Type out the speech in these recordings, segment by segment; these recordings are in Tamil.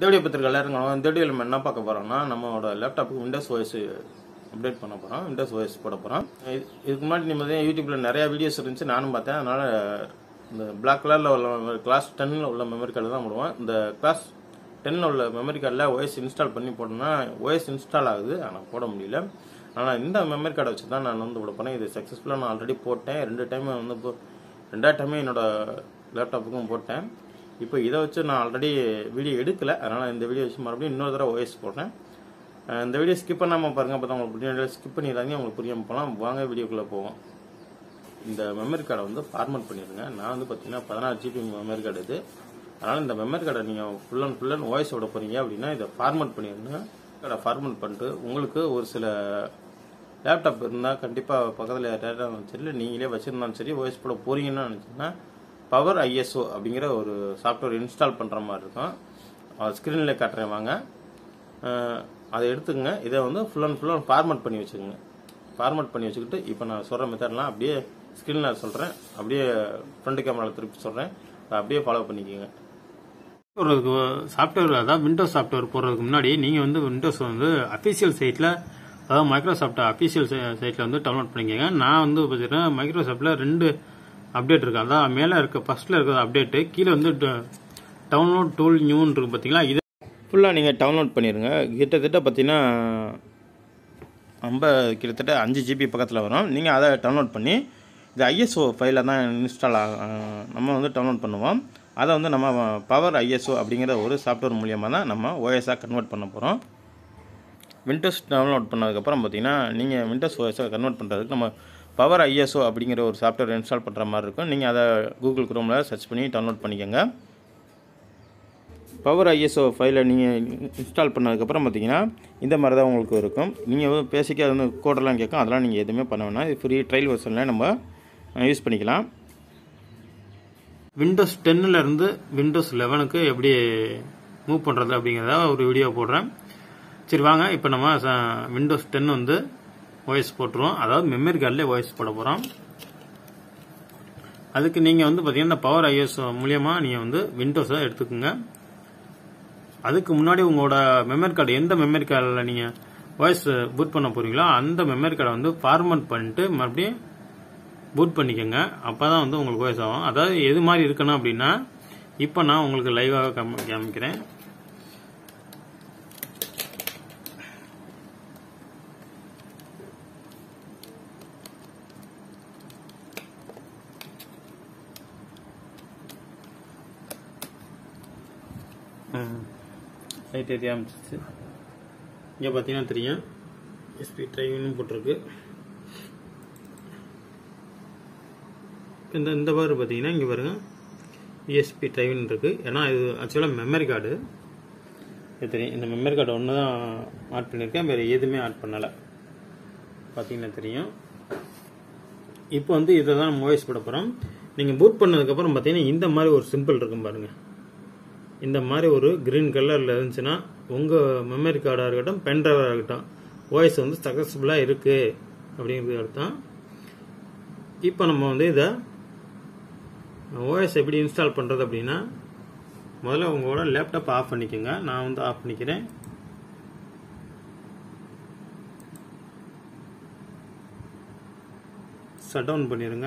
தேடிய பத்திரிக்கை எல்லாரும் இந்த தேடியில் நம்ம என்ன பார்க்க போறோம்னா நம்மளோட லேப்டாப்புக்கு விண்டோஸ் ஓஎஸ் அப்டேட் பண்ண போறோம் விண்டோஸ் ஓஎஸ் போட போறோம் இது- இதுக்கு முன்னாடி நீ பார்த்தீங்கன்னா யூடியூப்ல நிறைய வீடியோஸ் இருந்துச்சு நானும் பார்த்தேன் அதனால இந்த பிளாக் கலர்ல உள்ள கிளாஸ் டென்னில் உள்ள மெமரி கார்டு தான் போடுவோம் இந்த கிளாஸ் டென்னில் உள்ள மெமரி கார்டில் ஓஎஸ் இன்ஸ்டால் பண்ணி போட்டோம்னா ஓஎஸ் இன்ஸ்டால் ஆகுது ஆனால் போட முடியல ஆனால் இந்த மெமரி கார்டை வச்சு தான் நான் வந்து விட போறேன் இது சக்ஸஸ்ஃபுல்லாக நான் ஆல்ரெடி போட்டேன் ரெண்டு டைம் வந்து இப்போ ரெண்டாவது டைமே என்னோட லேப்டாப்புக்கும் போட்டேன் இப்போ இதை வச்சு நான் ஆல்ரெடி வீடியோ எடுக்கல அதனால இந்த வீடியோ வச்சு மறுபடியும் இன்னொரு தடவை ஓஎஸ் போடுறேன் அஹ் இந்த வீடியோ ஸ்கிப் பண்ணாமல் பாருங்க அப்போ தான் உங்களுக்கு புரியும் ஸ்கிப் பண்ணிடுறாங்க உங்களுக்கு புரியாமல் போகலாம் வாங்க வீடியோக்குள்ளே போவோம் இந்த மெமரி கார்டை வந்து ஃபார்மேட் பண்ணிடுங்க நான் வந்து பார்த்தீங்கன்னா பதினாறு ஜிபி மெமரி கார்டு இது அதனால் இந்த மெமரி கார்டை நீங்கள் full and full and voice விட போகிறீங்க அப்படின்னா இதை ஃபார்மேட் பண்ணிடுங்க கார்டை ஃபார்மேட் பண்ணிட்டு உங்களுக்கு ஒரு சில லேப்டாப் இருந்தால் கண்டிப்பாக பக்கத்தில் டேட்டா இருந்தாலும் சரி நீங்களே வச்சுருந்தாலும் சரி வாய்ஸ் போட போறீங்கன்னு நினச்சிங்கன்னா பவர் ஐஎஸ்ஓ அப்படிங்கிற ஒரு சாஃப்ட்வேர் இன்ஸ்டால் பண்ணுற மாதிரி இருக்கும் ஸ்க்ரீனில் காட்டுறேன் வாங்க அஹ் அதை எடுத்துக்கங்க இதை வந்து ஃபுல் அண்ட் ஃபுல்லாக ஃபார்மேட் பண்ணி வச்சுக்கோங்க ஃபார்மேட் பண்ணி வச்சுக்கிட்டு இப்போ நான் சொல்கிற மெத்தட்லாம் அப்படியே ஸ்க்ரீனில் சொல்கிறேன் அப்படியே ஃப்ரண்ட் கேமராவில் திருப்பி சொல்கிறேன் அதை அப்படியே ஃபாலோ பண்ணிக்கோங்க போடுறதுக்கு சாஃப்ட்வேர் அதாவது விண்டோஸ் சாஃப்ட்வேர் போடுறதுக்கு முன்னாடி நீங்கள் வந்து விண்டோஸ் வந்து அஃபீஷியல் சைட்டில் அதாவது மைக்ரோசாஃப்ட் அஃபீஷியல் சைட்டில் வந்து டவுன்லோட் பண்ணிக்கோங்க நான் வந்து பார்த்தீங்கன்னா மைக்ரோசாஃப்ட்டில் ரெண்டு அப்டேட் இருக்கு அதான் மேலே இருக்க ஃபர்ஸ்ட்டில் இருக்கிற அப்டேட்டு கீழே வந்து டவுன்லோட் டூல் நியூன்னு இருக்கு பார்த்தீங்களா இது ஃபுல்லாக நீங்கள் டவுன்லோட் பண்ணிடுங்க கிட்டத்தட்ட பார்த்தீங்கன்னா ரொம்ப கிட்டத்தட்ட அஞ்சு ஜிபி பக்கத்தில் வரும் நீங்கள் அதை டவுன்லோட் பண்ணி இது ஐஎஸ்ஓ ஃபைலில் தான் இன்ஸ்டால் நம்ம வந்து டவுன்லோட் பண்ணுவோம் அதை வந்து நம்ம பவர் ஐஎஸ்ஓ அப்படிங்கிற ஒரு சாஃப்ட்வேர் மூலியமாக தான் நம்ம ஓஎஸாக கன்வெர்ட் பண்ண போகிறோம் விண்டோஸ் டவுன்லோட் பண்ணதுக்கப்புறம் பார்த்தீங்கன்னா நீங்கள் விண்டோஸ் ஓஎஸை கன்வெர்ட் பண்ணுறதுக்கு நம்ம பவர் ஐஎஸ்ஓ அப்படிங்கிற ஒரு சாஃப்ட்வேர் இன்ஸ்டால் பண்ணுற மாதிரி இருக்கும் நீங்கள் அதை கூகுள் குரோமில் சர்ச் பண்ணி டவுன்லோட் பண்ணிக்கோங்க பவர் ஐஎஸ்ஓ ஃபைலை நீங்கள் இன்ஸ்டால் பண்ணதுக்கப்புறம் பார்த்தீங்கன்னா இந்த மாதிரி தான் உங்களுக்கு இருக்கும் நீங்கள் பேசிக்காக வந்து கோடெல்லாம் கேட்கும் அதெல்லாம் நீங்கள் எதுவுமே பண்ண வேணாம் இது ஃப்ரீ ட்ரையல் வெர்ஷனில் நம்ம யூஸ் பண்ணிக்கலாம் விண்டோஸ் டென்னில் இருந்து விண்டோஸ் லெவனுக்கு எப்படி மூவ் பண்ணுறது அப்படிங்கிறத ஒரு வீடியோ போடுறேன் சரி வாங்க இப்போ நம்ம விண்டோஸ் டென் வந்து வாய்ஸ் போட்டுருவோம் அதாவது மெமரி கார்டில் வாய்ஸ் போட போகிறோம் அதுக்கு நீங்கள் வந்து பார்த்தீங்கன்னா பவர் ஐஎஸ் மூலியமாக நீங்கள் வந்து விண்டோஸை எடுத்துக்கோங்க அதுக்கு முன்னாடி உங்களோட மெமரி கார்டு எந்த மெமரி கார்டில் நீங்கள் வாய்ஸ் பூட் பண்ண போறீங்களோ அந்த மெமரி கார்டை வந்து ஃபார்மட் பண்ணிட்டு மறுபடியும் பூட் பண்ணிக்கோங்க அப்போ தான் வந்து உங்களுக்கு வாய்ஸ் ஆகும் அதாவது எது மாதிரி இருக்கணும் அப்படின்னா இப்போ நான் உங்களுக்கு லைவாக காமிக்கிறேன் லைட் ஏற்றி ஆரம்பிச்சிச்சு இங்கே பார்த்தீங்கன்னா தெரியும் எஸ்பி ட்ரைவ்னு போட்டிருக்கு இந்த இந்த பாரு பார்த்தீங்கன்னா இங்கே பாருங்க யூஎஸ்பி ட்ரைவ்னு இருக்கு ஏன்னா இது ஆக்சுவலாக மெமரி கார்டு இது தெரியும் இந்த மெமரி கார்டு ஒன்று தான் ஆட் பண்ணியிருக்கேன் வேறு எதுவுமே ஆட் பண்ணலை பார்த்தீங்கன்னா தெரியும் இப்போ வந்து இதை தான் நம்ம வாய்ஸ் போட போகிறோம் நீங்கள் பூட் பண்ணதுக்கப்புறம் பார்த்தீங்கன்னா இந்த மாதிரி ஒரு சிம்பிள் இருக்கும் பாருங்க இந்த மாதிரி ஒரு கிரீன் கலரில் இருந்துச்சுன்னா உங்கள் மெமரி கார்டாக இருக்கட்டும் பென் டிரைவராக இருக்கட்டும் வாய்ஸ் வந்து சக்ஸஸ்ஃபுல்லாக இருக்குது அப்படிங்கிறது அர்த்தம் இப்போ நம்ம வந்து இதை ஓஎஸ் எப்படி இன்ஸ்டால் பண்ணுறது அப்படின்னா முதல்ல உங்களோட லேப்டாப் ஆஃப் பண்ணிக்கோங்க நான் வந்து ஆஃப் பண்ணிக்கிறேன் ஷட் டவுன் பண்ணிடுங்க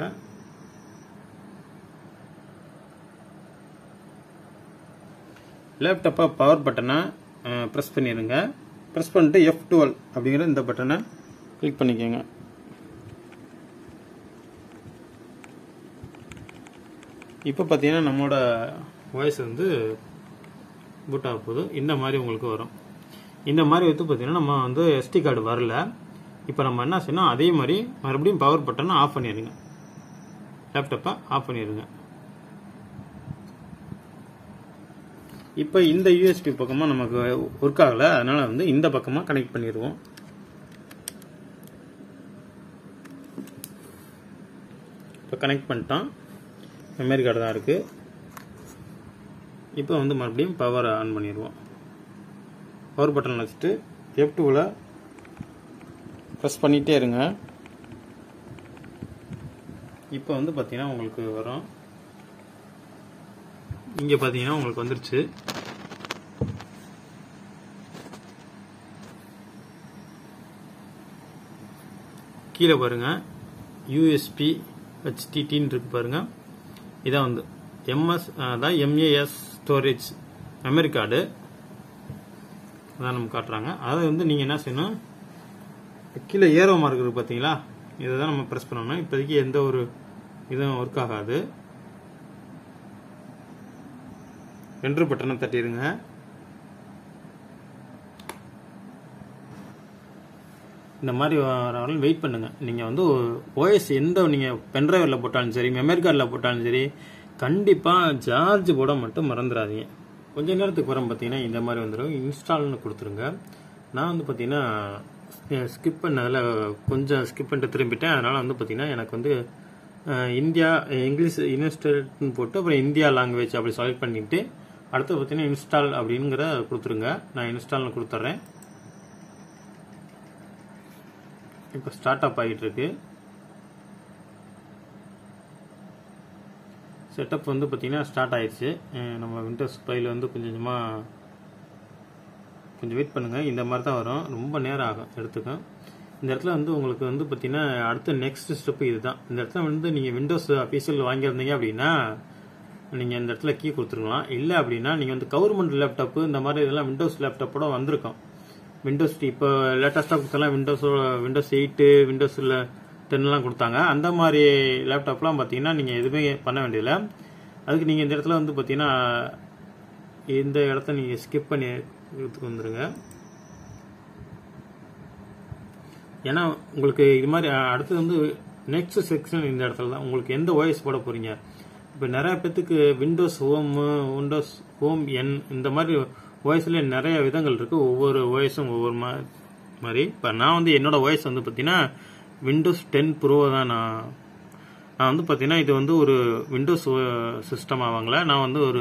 லேப்டாப்பை பவர் பட்டனை ப்ரெஸ் பண்ணிடுங்க ப்ரெஸ் பண்ணிட்டு எஃப் டுவெல் அப்படிங்கிற இந்த பட்டனை கிளிக் பண்ணிக்கோங்க இப்போ பார்த்தீங்கன்னா நம்மளோட வாய்ஸ் வந்து பூட் ஆக போகுது இந்த மாதிரி உங்களுக்கு வரும் இந்த மாதிரி வந்து பார்த்தீங்கன்னா நம்ம வந்து எஸ்டி கார்டு வரல இப்போ நம்ம என்ன செய்யணும் அதே மாதிரி மறுபடியும் பவர் பட்டனை ஆஃப் பண்ணிடுங்க லேப்டாப்பை ஆஃப் பண்ணிடுங்க இப்போ இந்த யூஎஸ்பி பக்கமாக நமக்கு ஒர்க் ஆகலை அதனால வந்து இந்த பக்கமாக கனெக்ட் பண்ணிடுவோம் இப்போ கனெக்ட் பண்ணிட்டோம் மெமரி கார்டு தான் இருக்குது இப்போ வந்து மறுபடியும் பவர் ஆன் பண்ணிடுவோம் பவர் பட்டன் வச்சுட்டு எஃப் டூவில் ப்ரெஸ் பண்ணிகிட்டே இருங்க இப்போ வந்து பார்த்தீங்கன்னா உங்களுக்கு வரும் இங்கே பார்த்தீங்கன்னா உங்களுக்கு வந்துருச்சு கீழே பாருங்கள் யூஎஸ்பி ஹெச்டிடின்னு இருக்கு பாருங்கள் இதான் வந்து எம்எஸ் அதான் எம்ஏஎஸ் ஸ்டோரேஜ் மெமரி கார்டு அதான் நம்ம காட்டுறாங்க அதை வந்து நீங்கள் என்ன செய்யணும் கீழே ஏரோ மார்க் இருக்கு பார்த்தீங்களா இதை தான் நம்ம ப்ரெஸ் பண்ணணும் இப்போதைக்கு எந்த ஒரு இதுவும் ஒர்க் ஆகாது ரெண்டு பட்டனை தட்டிடுங்க இந்த மாதிரி வரவரையும் வெயிட் பண்ணுங்க நீங்க வந்து ஓஎஸ் எந்த நீங்க பென்ட்ரைவரில் போட்டாலும் சரி மெமரி கார்டில் போட்டாலும் சரி கண்டிப்பா சார்ஜ் போட மட்டும் மறந்துடாதீங்க கொஞ்ச நேரத்துக்கு அப்புறம் பார்த்தீங்கன்னா இந்த மாதிரி வந்துடும் இன்ஸ்டால்னு கொடுத்துருங்க நான் வந்து பார்த்தீங்கன்னா ஸ்கிப் பண்ணதில் கொஞ்சம் ஸ்கிப் பண்ணிட்டு திரும்பிட்டேன் அதனால வந்து பார்த்தீங்கன்னா எனக்கு வந்து அஹ், இந்தியா இங்கிலீஷ் இன்ஸ்டல்னு போட்டு அப்புறம் இந்தியா லாங்குவேஜ் அப்படி செலக்ட் பண்ணிட்டு அடுத்து பார்த்தீங்கன்னா இன்ஸ்டால் அப்படிங்கிற கொடுத்துருங்க நான் இன்ஸ்டால்னு கொடுத்துட்றேன் இப்போ ஸ்டார்ட் அப் ஆகிட்டு இருக்கு செட்டப் வந்து பார்த்தீங்கன்னா ஸ்டார்ட் ஆயிடுச்சு அஹ் நம்ம விண்டோஸ் ஃபைல் வந்து கொஞ்சம் கொஞ்சமாக கொஞ்சம் வெயிட் பண்ணுங்கள் இந்த மாதிரி தான் வரும் ரொம்ப நேரம் ஆகும் எடுத்துக்கும் இந்த இடத்துல வந்து உங்களுக்கு வந்து பார்த்தீங்கன்னா அடுத்த நெக்ஸ்ட் ஸ்டெப் இதுதான் இந்த இடத்துல வந்து நீங்கள் விண்டோஸ் அஃபீஷியல் வாங்கியிருந்தீங்க அப்படின்னா நீங்கள் இந்த இடத்துல கீ கொடுத்துருக்கலாம் இல்லை அப்படின்னா நீங்கள் வந்து கவர்மெண்ட் லேப்டாப்பு இந்த மாதிரி இதெல்லாம் விண்டோஸ் லேப்டாப்போட வந்திருக்கும் விண்டோஸ் இப்போ லேட்டஸ்ட்டாக கொடுத்தலாம் விண்டோஸ் விண்டோஸ் எயிட்டு விண்டோஸில் டென்லாம் கொடுத்தாங்க அந்த மாதிரி லேப்டாப்லாம் பார்த்தீங்கன்னா நீங்கள் எதுவுமே பண்ண வேண்டியதில்லை அதுக்கு நீங்கள் இந்த இடத்துல வந்து பார்த்தீங்கன்னா இந்த இடத்த நீங்கள் ஸ்கிப் பண்ணி எடுத்துக்கு வந்துருங்க ஏன்னா உங்களுக்கு இது மாதிரி அஹ், அடுத்தது வந்து நெக்ஸ்ட் செக்ஷன் இந்த இடத்துல தான் உங்களுக்கு எந்த ஓஎஸ் போட போறீங்க இப்போ நிறைய பேத்துக்கு விண்டோஸ் ஹோம் விண்டோஸ் ஹோம் என் இந்த மாதிரி ஓஎஸ்ல நிறைய விதங்கள் இருக்கு ஒவ்வொரு ஓஎஸும் ஒவ்வொரு மா- மாதிரி இப்போ நான் வந்து என்னோட ஓஎஸ் வந்து பார்த்தீங்கன்னா விண்டோஸ் டென் ப்ரோ தான் நான் நான் வந்து பார்த்தீங்கன்னா இது வந்து ஒரு விண்டோஸ் சிஸ்டம் வாங்கல நான் வந்து ஒரு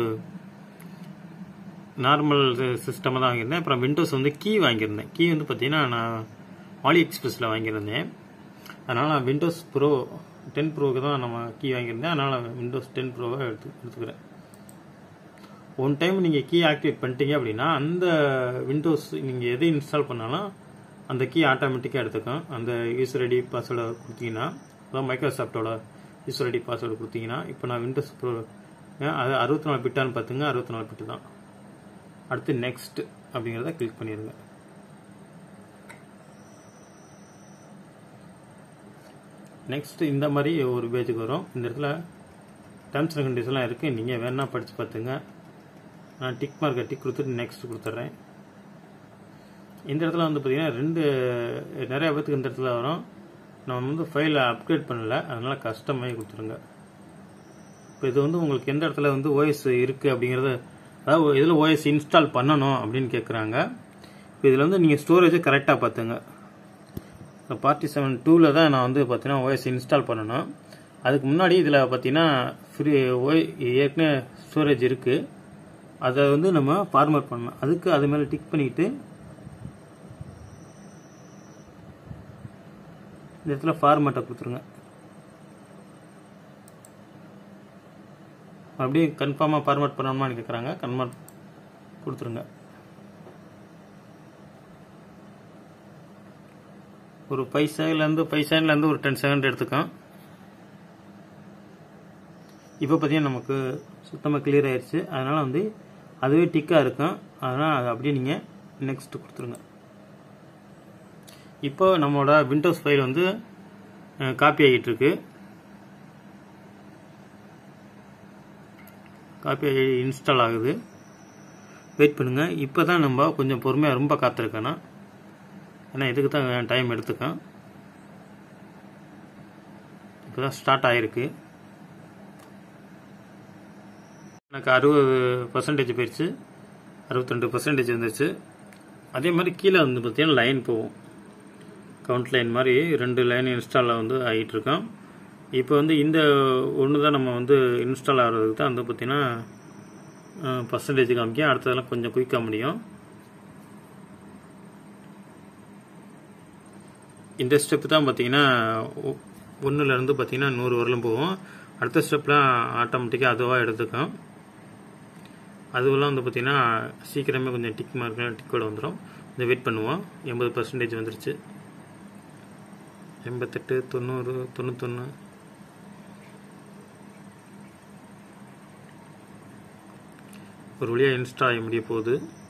நார்மல் சிஸ்டம் தான் வாங்கியிருந்தேன் அப்புறம் விண்டோஸ் வந்து கீ வாங்கியிருந்தேன் கீ வந்து பார்த்தீங்கன்னா நான் ஆலி எக்ஸ்பிரஸில் வாங்கியிருந்தேன் அதனால் நான் விண்டோஸ் ப்ரோ டென் ப்ரோக்கு தான் நம்ம கீ வாங்கியிருந்தேன் அதனால் விண்டோஸ் டென் ப்ரோவை எடுத்து எடுத்துக்கிறேன் ஒன் டைம் நீங்கள் கீ ஆக்டிவேட் பண்ணிட்டீங்க அப்படின்னா அந்த விண்டோஸ் நீங்கள் எதை இன்ஸ்டால் பண்ணாலும் அந்த கீ ஆட்டோமேட்டிக்காக எடுத்துக்கும் அந்த யூசர் ஐடி பாஸ்வேர்டை கொடுத்தீங்கன்னா அதான் மைக்ரோசாஃப்டோட யூசர் ஐடி பாஸ்வேர்டு கொடுத்தீங்கன்னா இப்போ நான் விண்டோஸ் ப்ரோ அது அறுபத்தி நாலு பிட்டான்னு பார்த்துங்க அறுபத்தி நாலு பிட்டு தான் அடுத்து நெக்ஸ்ட் அப்படிங்கிறத கிளிக் பண்ணிடுங்க நெக்ஸ்ட் இந்த மாதிரி ஒரு பேஜுக்கு வரும் இந்த இடத்துல டேர்ம்ஸ் அண்ட் கண்டிஷன்லாம் இருக்குது நீங்கள் வேணா படித்து பார்த்துங்க நான் டிக் மார்க்கை டிக் கொடுத்துட்டு நெக்ஸ்ட் கொடுத்துட்றேன் இந்த இடத்துல வந்து பார்த்தீங்கன்னா ரெண்டு நிறைய பேத்துக்கு இந்த இடத்துல வரும் நம்ம வந்து ஃபைலை அப்கிரேட் பண்ணல அதனால் கஸ்டமாகி கொடுத்துருங்க இப்போ இது வந்து உங்களுக்கு எந்த இடத்துல வந்து ஓஎஸ் இருக்குது அப்படிங்கிறத அதாவது இதில் ஓஎஸ் இன்ஸ்டால் பண்ணணும் அப்படின்னு கேட்குறாங்க இப்போ இதில் வந்து நீங்கள் ஸ்டோரேஜை கரெக்டாக பார்த்துங்க இந்த பார்ட்டி செவன் டூவில் தான் நான் வந்து பார்த்தீங்கன்னா ஓஎஸ் இன்ஸ்டால் பண்ணணும் அதுக்கு முன்னாடி இதில் பார்த்தீங்கன்னா ஃப்ரீ ஓய் ஏற்கனவே ஸ்டோரேஜ் இருக்குது அதை வந்து நம்ம ஃபார்மேட் பண்ணணும் அதுக்கு அது மேலே டிக் பண்ணிக்கிட்டு இந்த இடத்துல ஃபார்மேட்டை கொடுத்துருங்க அப்படியே கன்ஃபார்மாக ஃபார்மேட் பண்ணணுமான்னு கேட்குறாங்க கன்ஃபார்ம் கொடுத்துருங்க ஒரு ஃபைவ் செகண்ட்லேருந்து ஃபைவ் செகண்ட்லேருந்து ஒரு டென் செகண்ட் எடுத்துக்கும் இப்போ பார்த்தீங்கன்னா நமக்கு சுத்தமாக கிளியர் ஆயிடுச்சு அதனால் வந்து அதுவே டிக்காக இருக்கும் அதனால் அது அப்படியே நீங்கள் நெக்ஸ்ட் கொடுத்துருங்க இப்போ நம்மளோட விண்டோஸ் ஃபைல் வந்து காப்பி ஆகிட்டு இருக்கு காப்பி ஆகி இன்ஸ்டால் ஆகுது வெயிட் பண்ணுங்கள் இப்போ தான் நம்ம கொஞ்சம் பொறுமையாக ரொம்ப காத்திருக்கணும் ஏன்னா இதுக்கு தான் டைம் எடுத்துக்கும் இப்போ தான் ஸ்டார்ட் ஆகிருக்கு எனக்கு அறுபது பர்சன்டேஜ் போயிடுச்சு அறுபத்தெண்டு பர்சன்டேஜ் வந்துருச்சு அதே மாதிரி கீழே வந்து பார்த்தீங்கன்னா லைன் போகும் கவுண்ட் லைன் மாதிரி ரெண்டு லைன் இன்ஸ்டாலில் வந்து ஆகிட்டு இருக்கோம் இப்போ வந்து இந்த ஒன்று தான் நம்ம வந்து இன்ஸ்டால் ஆகிறதுக்கு தான் வந்து பார்த்தீங்கன்னா பர்சன்டேஜ் காமிக்கும் அடுத்ததெல்லாம் கொஞ்சம் குயிக்காக முடியும் இந்த ஸ்டெப் தான் பார்த்தீங்கன்னா ஒன்றுலேருந்து பார்த்தீங்கன்னா நூறு வரலும் போகும் அடுத்த ஸ்டெப்லாம் ஆட்டோமேட்டிக்காக அதுவாக எடுத்துக்கும் அதுவெல்லாம் வந்து பார்த்தீங்கன்னா சீக்கிரமே கொஞ்சம் டிக் மார்க் டிக்கோட வந்துடும் கொஞ்சம் வெயிட் பண்ணுவோம் எண்பது பர்சன்டேஜ் வந்துருச்சு எண்பத்தெட்டு தொண்ணூறு தொண்ணூத்தொன்று ஒரு வழியாக இன்ஸ்டா ஆகி முடிய போகுது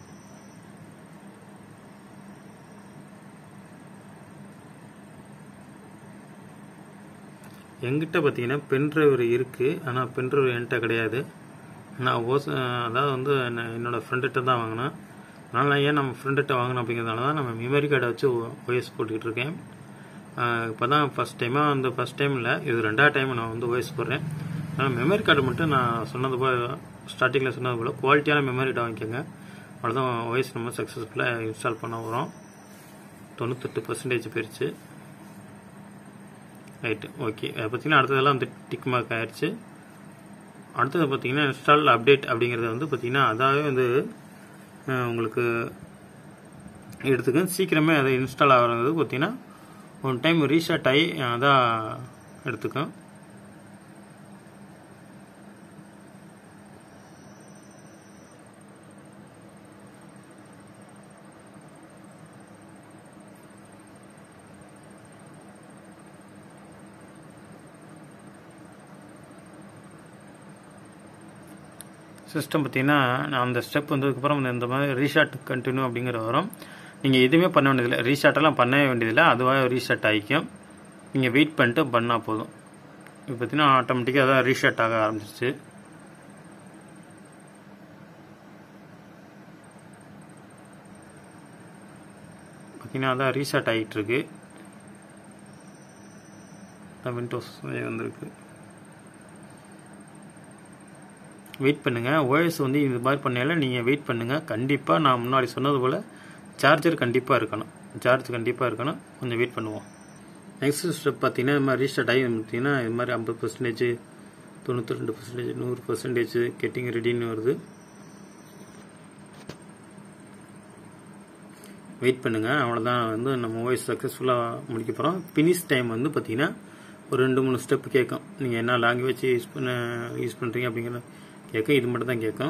என்கிட்ட பார்த்தீங்கன்னா பென்ட்ரைவர் இருக்குது ஆனால் பென்ட்ரைவர் என்கிட்ட கிடையாது நான் ஓஸ் அதாவது வந்து என்ன- என்னோட ஃப்ரெண்டுகிட்ட தான் வாங்கினேன் அதனால் நான் ஏன் நம்ம ஃப்ரெண்டுகிட்ட வாங்கினோம் அப்படிங்கிறதுனால தான் நம்ம மெமரி கார்டை வச்சு ஓஎஸ் போட்டுக்கிட்டு இருக்கேன் இப்போ தான் ஃபஸ்ட் டைமாக வந்து ஃபஸ்ட் டைம் இல்லை இது ரெண்டாவது டைம் நான் வந்து ஓஎஸ் போடுறேன் ஆனால் மெமரி கார்டு மட்டும் நான் சொன்னது போல் ஸ்டார்டிங்கில் சொன்னது போல் குவாலிட்டியான மெமரி கார்டு வாங்கிக்கோங்க அவ்வளோதான் ஓஎஸ் நம்ம சக்ஸஸ்ஃபுல்லாக இன்ஸ்டால் பண்ண வரோம் தொண்ணூத்தெட்டு பர்சன்டேஜ் போயிடுச்சு ரைட்டு ஓகே பார்த்தீங்கன்னா அடுத்ததெல்லாம் வந்து டிக் மார்க் ஆயிடுச்சு அடுத்தது பார்த்தீங்கன்னா இன்ஸ்டால் அப்டேட் அப்படிங்கிறது வந்து பார்த்தீங்கன்னா அதாவே வந்து அஹ், உங்களுக்கு எடுத்துக்கும் சீக்கிரமே அது இன்ஸ்டால் ஆகிறது பார்த்தீங்கன்னா ஒன் டைம் ரீஸ்டார்ட் ஆகி அதான் எடுத்துக்கும் சிஸ்டம் பார்த்தீங்கன்னா நான் அந்த ஸ்டெப் வந்ததுக்கப்புறம் இந்த மாதிரி ரீஷார்ட் கண்டினியூ அப்படிங்கிற வரும் நீங்கள் எதுவுமே பண்ண வேண்டியதில்லை ரீஷார்ட்டெல்லாம் பண்ணவே வேண்டியதில்லை அதுவாக ரீஷார்ட் ஆகிக்கும் நீங்கள் வெயிட் பண்ணிட்டு பண்ணால் போதும் இப்போ பார்த்தீங்கன்னா ஆட்டோமேட்டிக்காக அதான் ரீஷார்ட் ஆக ஆரம்பிச்சிருச்சு பார்த்தீங்கன்னா அதான் ரீஷார்ட் ஆகிட்டு இருக்கு விண்டோஸ் வந்திருக்கு வெயிட் பண்ணுங்கள் ஓஎஸ் வந்து இந்த மாதிரி பண்ணையில நீங்கள் வெயிட் பண்ணுங்கள் கண்டிப்பாக நான் முன்னாடி சொன்னது போல் சார்ஜர் கண்டிப்பாக இருக்கணும் சார்ஜ் கண்டிப்பாக இருக்கணும் கொஞ்சம் வெயிட் பண்ணுவோம் நெக்ஸ்ட் ஸ்டெப் பார்த்தீங்கன்னா இது மாதிரி ரீஸ்டார்ட் ஆகி பார்த்தீங்கன்னா இது மாதிரி ஐம்பது பர்சன்டேஜ் தொண்ணூற்றி ரெண்டு பர்சன்டேஜ் நூறு பர்சன்டேஜ் கெட்டிங் ரெடின்னு வருது வெயிட் பண்ணுங்கள் அவ்வளோதான் வந்து நம்ம ஓஎஸ் சக்ஸஸ்ஃபுல்லாக முடிக்க போகிறோம் ஃபினிஷ் டைம் வந்து பார்த்தீங்கன்னா ஒரு ரெண்டு மூணு ஸ்டெப் கேட்கும் நீங்கள் என்ன லாங்குவேஜ் யூஸ் பண்ண யூஸ் பண்ணுறீங்க அப்படிங்கிற கேட்கும் இது மட்டும் தான் கேட்கும்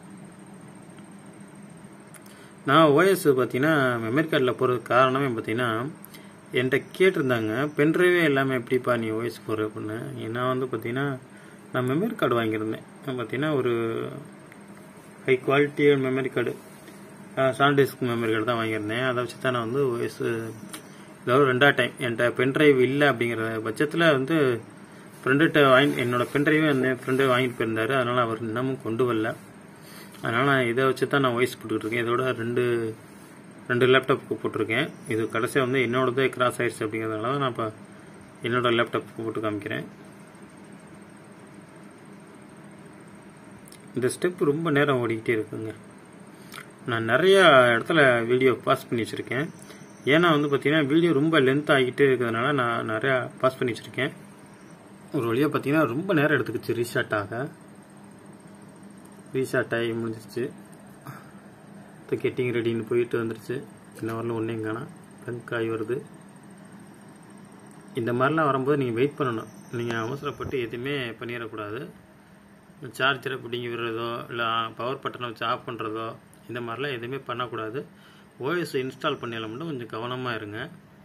நான் ஓஎஸ் பார்த்தீங்கன்னா மெமரி கார்டில் போகிறதுக்கு காரணமே பார்த்தீங்கன்னா என்கிட்ட கேட்டிருந்தாங்க பென்ட்ரைவே எல்லாமே எப்படிப்பா நீ ஓஎஸ் போடுற அப்படின்னு நான் வந்து பார்த்தீங்கன்னா நான் மெமரி கார்டு வாங்கியிருந்தேன் பார்த்தீங்கன்னா ஒரு high quality memory card SanDisk memory card தான் வாங்கியிருந்தேன் அதை வச்சு தான் நான் வந்து ஓஎஸ் இதாவது ரெண்டாவது டைம் என்கிட்ட பென்ட்ரைவ் இல்லை அப்படிங்கிற பட்சத்தில் வந்து ஃப்ரெண்டுகிட்ட வாங்கி என்னோட பென்ட்ரைவே அந்த ஃப்ரெண்டு வாங்கிட்டு போயிருந்தாரு அதனால் அவர் இன்னமும் கொண்டு வரல அதனால் நான் இதை வச்சு தான் நான் வாய்ஸ் போட்டுக்கிட்டு இருக்கேன் இதோட ரெண்டு ரெண்டு லேப்டாப்புக்கு போட்டிருக்கேன் இது கடைசியாக வந்து என்னோடதே கிராஸ் ஆயிடுச்சு அப்படிங்கிறதுனால தான் நான் இப்போ என்னோட லேப்டாப்புக்கு போட்டு காமிக்கிறேன் இந்த ஸ்டெப் ரொம்ப நேரம் ஓடிக்கிட்டே இருக்குங்க நான் நிறைய இடத்துல வீடியோ பாஸ் பண்ணி வச்சுருக்கேன் ஏன்னா வந்து பார்த்தீங்கன்னா வீடியோ ரொம்ப லென்த் ஆகிட்டே இருக்கிறதுனால நான் நிறையா பாஸ் பண்ணி வச்சுருக்கேன் ஒரு வழியாக பார்த்தீங்கன்னா ரொம்ப நேரம் எடுத்துக்கிச்சு ரீஸ்டார்ட் ஆக ரீஸ்டார்ட் ஆகி முடிஞ்சிருச்சு இப்போ கெட்டிங் ரெடின்னு போயிட்டு வந்துருச்சு இன்ன வரல ஒன்றையும் காணா பிளங்க் ஆகி வருது இந்த மாதிரிலாம் வரும்போது நீங்கள் வெயிட் பண்ணணும் நீங்கள் அவசரப்பட்டு எதுவுமே பண்ணிடக்கூடாது சார்ஜரை பிடிங்கி விடுறதோ இல்லை பவர் பட்டனை வச்சு ஆஃப் பண்ணுறதோ இந்த மாதிரிலாம் எதுவுமே பண்ணக்கூடாது ஓஎஸ் இன்ஸ்டால் பண்ணியால மட்டும் கொஞ்சம் கவனமாக இருங்க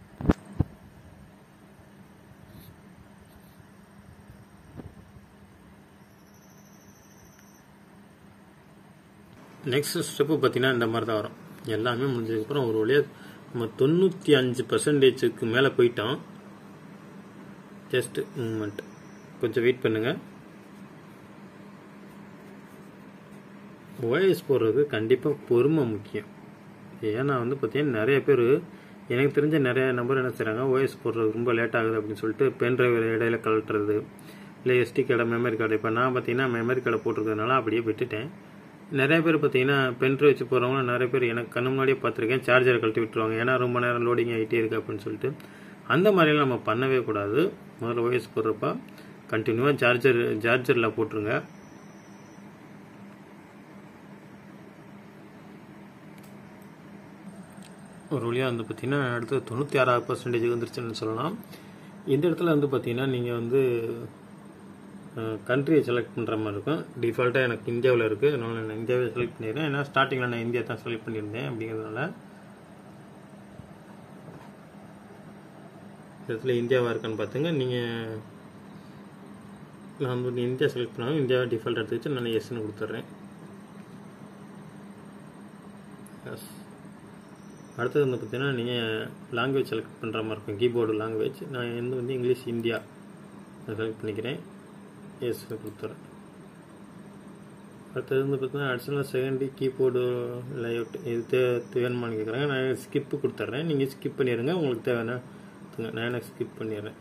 நெக்ஸ்ட் ஸ்டெப்பு பார்த்தீங்கன்னா இந்த மாதிரி தான் வரும் எல்லாமே முடிஞ்சதுக்கப்புறம் ஒரு வழியாக நம்ம தொண்ணூற்றி அஞ்சு பர்சன்டேஜுக்கு மேலே போயிட்டோம் ஜஸ்ட் மூமெண்ட் கொஞ்சம் வெயிட் பண்ணுங்கள் ஓஎஸ் போடுறது கண்டிப்பாக பொறுமை முக்கியம் ஏன்னா வந்து பார்த்தீங்கன்னா நிறைய பேர் எனக்கு தெரிஞ்ச நிறைய நம்பர் என்ன செய்கிறாங்க ஓஎஸ் போடுறது ரொம்ப லேட் ஆகுது அப்படின்னு சொல்லிட்டு பென் டிரைவ் இடையில கழட்டுறது இல்லை எஸ்டி கார்டை மெமரி கார்டு இப்போ நான் பார்த்தீங்கன்னா மெமரி கார்டை போட்டிருக்கிறதுனால அப்படியே விட்டுட்டேன் நிறைய பேர் பார்த்தீங்கன்னா பென் டிரைவ் வச்சு போகிறவங்க நிறைய பேர் எனக்கு கண்ணு முன்னாடியே பார்த்துருக்கேன் சார்ஜரை கழட்டி விட்டுருவாங்க ஏன்னா ரொம்ப நேரம் லோடிங் ஆகிட்டே இருக்கு அப்படின்னு சொல்லிட்டு அந்த மாதிரிலாம் நம்ம பண்ணவே கூடாது முதல்ல ஓஎஸ் போடுறப்ப கண்டினியூவாக சார்ஜர் சார்ஜரில் போட்டுருங்க ஒரு வழியாக வந்து பார்த்தீங்கன்னா அடுத்து தொண்ணூற்றி ஆறாவது பர்சன்டேஜ் வந்துருச்சுன்னு சொல்லலாம் இந்த இடத்துல வந்து பார்த்தீங்கன்னா நீங்கள் வந்து கண்ட்ரியை செலக்ட் பண்ணுற மாதிரி இருக்கும் டிஃபால்ட்டாக எனக்கு இந்தியாவில் இருக்குது அதனால் நான் இந்தியாவை செலக்ட் பண்ணிடுறேன் ஏன்னா ஸ்டார்டிங்கில் நான் இந்தியா தான் செலக்ட் பண்ணியிருந்தேன் அப்படிங்கிறதுனால இந்த இடத்துல இந்தியாவாக இருக்கான்னு பார்த்துங்க நீங்கள் நான் வந்து இந்தியா செலக்ட் பண்ணாலும் இந்தியாவை டிஃபால்ட் எடுத்து வச்சு நான் எஸ்ன்னு கொடுத்துட்றேன் எஸ் அடுத்தது வந்து பார்த்தீங்கன்னா நீங்கள் லாங்குவேஜ் செலக்ட் பண்ணுற மாதிரி இருக்கும் கீபோர்டு லாங்குவேஜ் நான் வந்து வந்து இங்கிலீஷ் இந்தியா செலக்ட் பண்ணிக்கிறேன் எஸ் கொடுத்துட்றேன் அடுத்தது வந்து பார்த்தீங்கன்னா அடிஷனல் செகண்டரி கீபோர்டு லேஅவுட் இது தே வேணுமான்னு கேட்குறாங்க நான் ஸ்கிப்பு கொடுத்துட்றேன் நீங்கள் ஸ்கிப் பண்ணிடுங்க உங்களுக்கு தேவையான நான் எனக்கு ஸ்கிப் பண்ணிடுறேன்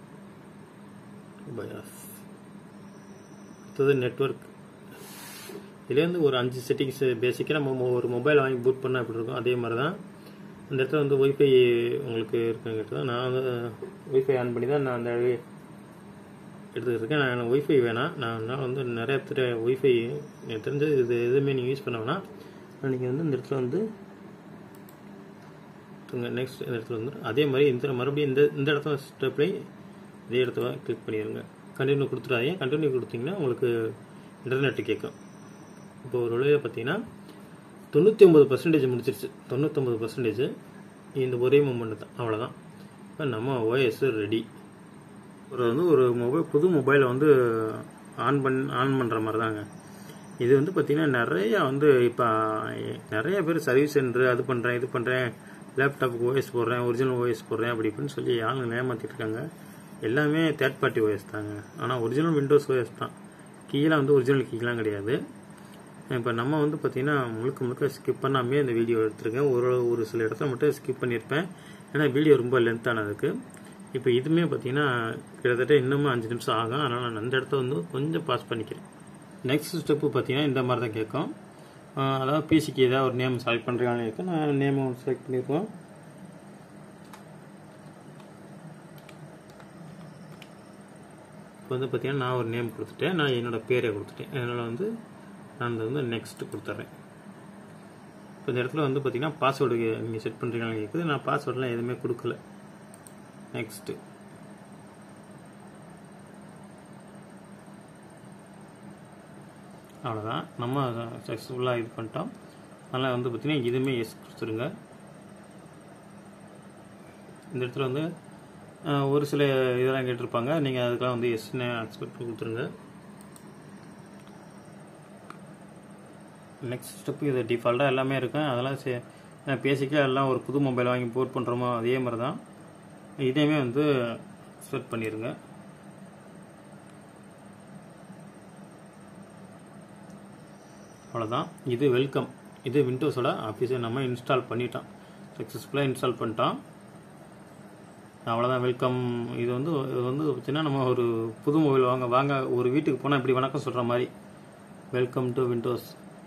பயாஸ் அடுத்தது நெட்ஒர்க் இதுலேருந்து ஒரு அஞ்சு செட்டிங்ஸ் பேசிக்காக நம்ம மொ- ஒரு மொபைல் வாங்கி பூட் பண்ணால் எப்படி இருக்கும் அதே மாதிரி தான் இந்த இடத்துல வந்து ஒய்ஃபை உங்களுக்கு இருக்குங்கிறது தான் நான் வந்து ஒய்ஃபை ஆன் பண்ணி தான் நான் அந்த எடுத்துக்கிட்டு இருக்கேன் நான் எனக்கு ஒய்ஃபை வேணாம் நான் நான் வந்து நிறைய பேர் ஒய்ஃபை எனக்கு தெரிஞ்சு இது எதுவுமே நீங்கள் யூஸ் பண்ண வேணாம் நீங்கள் வந்து இந்த இடத்துல வந்து நெக்ஸ்ட் இந்த இடத்துல வந்து அதே மாதிரி இந்த மறுபடியும் இந்த இந்த இடத்துல ஸ்டெப்லேயே இதே இடத்துல கிளிக் பண்ணிடுங்க கண்டினியூ கொடுத்துடாதீங்க கண்டினியூ கொடுத்தீங்கன்னா உங்களுக்கு இன்டர்நெட்டு கேட்கும் இப்போ ஒரு வழியில் பார்த்தீங்கன்னா தொண்ணூற்றி ஒம்பது பர்சன்டேஜ் முடிச்சிருச்சு தொண்ணூற்றொம்பது பர்சன்டேஜ் இந்த ஒரே மூமெண்ட் தான் அவ்வளோதான் இப்போ நம்ம ஓஎஸ் ரெடி ஒரு வந்து ஒரு மொபைல் புது மொபைலை வந்து ஆன் பண் ஆன் பண்ணுற மாதிரி தாங்க இது வந்து பார்த்திங்கன்னா நிறைய வந்து இப்போ நிறைய பேர் சர்வீஸ் சென்டர் அது பண்ணுறேன் இது பண்ணுறேன் லேப்டாப்புக்கு ஓஎஸ் போடுறேன் ஒரிஜினல் ஓஎஸ் போடுறேன் அப்படி இப்படின்னு சொல்லி ஆளுங்க ஏமாத்திட்டு இருக்காங்க எல்லாமே தேர்ட் பார்ட்டி ஓஎஸ் தாங்க ஆனால் ஒரிஜினல் விண்டோஸ் ஓஎஸ் தான் கீழே வந்து ஒரிஜினல் கீலாம் கிடையாது இப்போ நம்ம வந்து பார்த்திங்கன்னா முழுக்க முழுக்க ஸ்கிப் பண்ணாமே இந்த வீடியோ எடுத்திருக்கேன் ஒரு ஒரு சில இடத்துல மட்டும் ஸ்கிப் பண்ணியிருப்பேன் ஏன்னா வீடியோ ரொம்ப லென்த்தானதுக்கு இப்போ இதுவுமே பார்த்தீங்கன்னா கிட்டத்தட்ட இன்னமும் அஞ்சு நிமிஷம் ஆகும் அதனால் நான் அந்த இடத்த வந்து கொஞ்சம் பாஸ் பண்ணிக்கிறேன் நெக்ஸ்ட் ஸ்டெப்பு பார்த்தீங்கன்னா இந்த மாதிரி தான் கேட்கும் ஆஹ் அதாவது பிசிக்கு ஏதாவது ஒரு நேம் செலக்ட் பண்ணுறீங்கன்னு இருக்கு நான் நேம் செலக்ட் பண்ணியிருக்கோம் இப்போ வந்து பார்த்தீங்கன்னா நான் ஒரு நேம் கொடுத்துட்டேன் நான் என்னோட பேரை கொடுத்துட்டேன் அதனால் வந்து நான் இதை வந்து நெக்ஸ்ட் கொடுத்துட்றேன் இப்போ இந்த இடத்துல வந்து பார்த்தீங்கன்னா பாஸ்வேர்டு நீங்கள் செட் பண்ணுறீங்கன்னு கேட்குது நான் பாஸ்வேர்டெலாம் எதுவுமே கொடுக்கல நெக்ஸ்ட்டு அவ்வளோதான் நம்ம சக்ஸஸ்ஃபுல்லாக இது பண்ணிட்டோம் அதனால் வந்து பார்த்தீங்கன்னா இதுவுமே எஸ் கொடுத்துருங்க இந்த இடத்துல வந்து அஹ், ஒரு சில இதெல்லாம் கேட்டிருப்பாங்க நீங்கள் அதுக்கெல்லாம் வந்து எஸ்ன்னு அக்செப்ட் கொடுத்துருங்க நெக்ஸ்ட் ஸ்டெப்பு இது டிஃபால்ட்டாக எல்லாமே இருக்கும் அதெல்லாம் சே பேசிக்காக எல்லாம் ஒரு புது மொபைல் வாங்கி போர்ட் பண்ணுறோமோ அதே மாதிரி தான் இதையுமே வந்து செட் பண்ணிடுங்க அவ்வளோதான் இது வெல்கம் இது விண்டோஸோட ஆஃபீஸை நம்ம இன்ஸ்டால் பண்ணிட்டோம் சக்ஸஸ்ஃபுல்லாக இன்ஸ்டால் பண்ணிட்டோம் அவ்வளோதான் வெல்கம் இது வந்து இது வந்து பார்த்தீங்கன்னா நம்ம ஒரு புது மொபைல் வாங்க வாங்க ஒரு வீட்டுக்கு போனால் இப்படி வணக்கம் சொல்கிற மாதிரி வெல்கம் டு விண்டோஸ்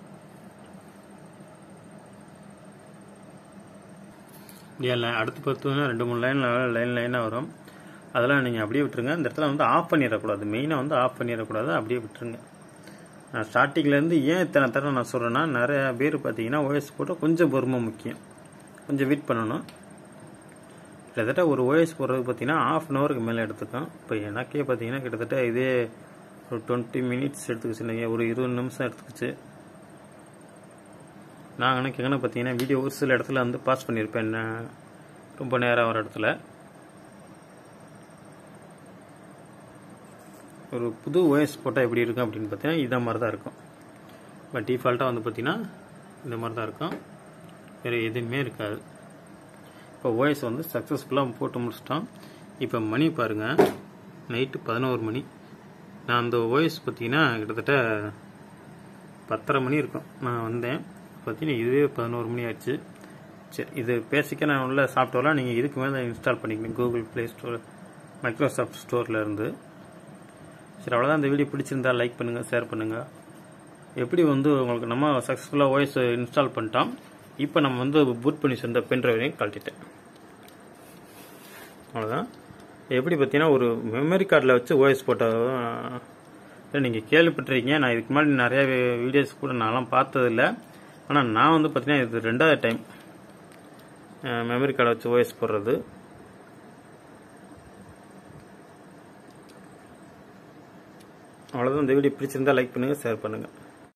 இல்லை அடுத்து பார்த்தீங்கன்னா ரெண்டு மூணு லைன் லைன் லைனாக வரும் அதெல்லாம் நீங்கள் அப்படியே விட்டுருங்க இந்த இடத்துல வந்து ஆஃப் பண்ணிடக்கூடாது மெயினாக வந்து ஆஃப் பண்ணிடக்கூடாது அப்படியே விட்டுருங்க நான் ஸ்டார்டிங்லேருந்து ஏன் இத்தனை தடவை நான் சொல்கிறேன்னா நிறைய பேர் பார்த்தீங்கன்னா ஓஎஸ் போட்டு கொஞ்சம் பொறுமை முக்கியம் கொஞ்சம் வெயிட் பண்ணணும் கிட்டத்தட்ட ஒரு ஓஎஸ் போடுறதுக்கு பார்த்தீங்கன்னா ஆஃப் அன் ஹவருக்கு மேலே எடுத்துக்கும் இப்போ எனக்கே பார்த்தீங்கன்னா கிட்டத்தட்ட இதே ஒரு டுவெண்ட்டி மினிட்ஸ் எடுத்துக்கிச்சு நீங்கள் ஒரு இருபது நிமிஷம் எடுத்துக்கிச்சு நான் எனக்கு எங்கே பார்த்தீங்கன்னா வீடியோ ஒரு சில இடத்துல வந்து பாஸ் பண்ணியிருப்பேன் என்ன ரொம்ப நேரம் வர இடத்துல ஒரு புது ஓஎஸ் போட்டால் எப்படி இருக்கும் அப்படின்னு பார்த்தீங்கன்னா இதை மாதிரி தான் இருக்கும் பட் டிஃபால்ட்டாக வந்து பார்த்தீங்கன்னா இந்த மாதிரி தான் இருக்கும் வேறு எதுவுமே இருக்காது இப்போ ஓஎஸ் வந்து சக்ஸஸ்ஃபுல்லாக போட்டு முடிச்சிட்டோம் இப்போ மணி பாருங்கள் நைட்டு பதினோரு மணி நான் அந்த ஓஎஸ் பார்த்தீங்கன்னா கிட்டத்தட்ட பத்தரை மணி இருக்கும் நான் வந்தேன் பார்த்தீங்கன்னா இதுவே பதினோரு மணி ஆச்சு சரி இது பேசிக்காக நான் உள்ள சாஃப்ட்வேர்லாம் நீங்கள் இதுக்கு மேலே இன்ஸ்டால் பண்ணிக்கணும் கூகுள் ப்ளே ஸ்டோர் மைக்ரோசாஃப்ட் ஸ்டோரில் இருந்து சரி அவ்வளோதான் இந்த வீடியோ பிடிச்சிருந்தா லைக் பண்ணுங்கள் ஷேர் பண்ணுங்கள் எப்படி வந்து உங்களுக்கு நம்ம சக்ஸஸ்ஃபுல்லாக வாய்ஸ் இன்ஸ்டால் பண்ணிட்டோம் இப்போ நம்ம வந்து பூட் பண்ணி சேர்ந்த பென் டிரைவையும் கழட்டிட்டேன் அவ்வளோதான் எப்படி பார்த்தீங்கன்னா ஒரு மெமரி கார்டில் வச்சு ஓஎஸ் போட்ட நீங்கள் கேள்விப்பட்டிருக்கீங்க நான் இதுக்கு முன்னாடி நிறைய வீடியோஸ் கூட நான்லாம் பார்த்ததில்ல ஆனால் நான் வந்து பார்த்தீங்கன்னா இது ரெண்டாவது டைம் மெமரி கார்டை வச்சு ஓஎஸ் போடுறது அவ்வளோதான் இந்த வீடியோ பிடிச்சிருந்தா லைக் பண்ணுங்கள் ஷேர் பண்ணுங்கள்